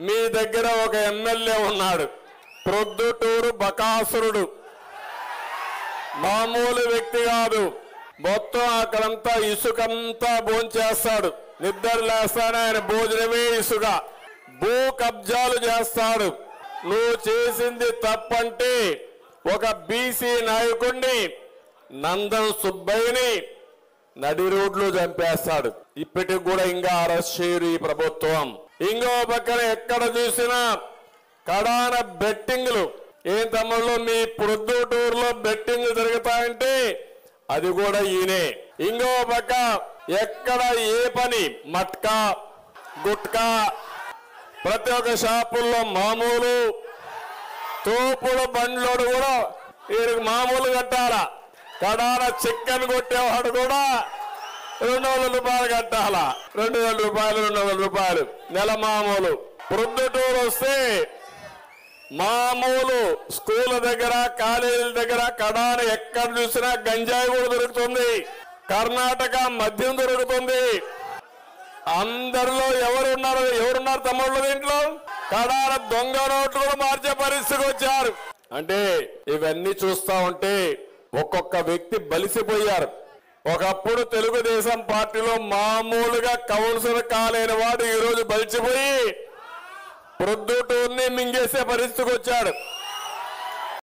మీ దగ్గర ఒక ఎమ్మెల్యే ఉన్నాడు ప్రొద్దుటూరు బకాసురుడు మామూలు వ్యక్తి కాదు మొత్తం అక్కడంతా ఇసుకంతా భోంచేస్తాడు నిద్ర లేస్తానే ఆయన భోజనమే ఇసుక భూ కబ్జాలు చేస్తాడు నువ్వు చేసింది తప్పంటే ఒక బీసీ నాయకుడిని నందన్ సుబ్బయ్యని నడి రోడ్లు చంపేస్తాడు ఇప్పటికి కూడా ఇంకా అరెస్ట్ చేయరు ఈ ప్రభుత్వం ఇంకో పక్కన ఎక్కడ చూసినా కడాన బెట్టింగ్లు ఏం తమ్ముళ్ళు మీ ప్రొద్దుటూరులో బెట్టింగ్ జరుగుతాయంటే అది కూడా ఈయనే ఇంకో పక్క ఎక్కడ ఏ పని మట్కా గుట్కా ప్రతి ఒక్క షాపుల్లో మామూలు తోపుడు బండ్లోడు కూడా వీరికి మామూలు కట్టాలా కడాన చికెన్ కొట్టేవాడు కూడా రెండు వందల రూపాయలు కట్టాలా రెండు వేల రూపాయలు రెండు వందల రూపాయలు నెల మామూలు ప్రొద్దుటూరు వస్తే మామూలు స్కూల్ దగ్గర కాలేజీల దగ్గర కడాన ఎక్కడ చూసినా గంజాయి కూడా దొరుకుతుంది కర్ణాటక మద్యం దొరుకుతుంది అందరిలో ఎవరున్నారు ఎవరున్నారు తమ్ముళ్ళు దీంట్లో కడాన దొంగ నోట్లు కూడా మార్చే పరిస్థితికి వచ్చారు అంటే ఇవన్నీ చూస్తా ఉంటే ఒక్కొక్క వ్యక్తి బలిసిపోయారు ఒకప్పుడు తెలుగుదేశం పార్టీలో మామూలుగా కౌన్సిలర్ కాలేని వాడు ఈ రోజు బలిసిపోయి ప్రొద్దుటూర్ని మింగేసే పరిస్థితికి వచ్చాడు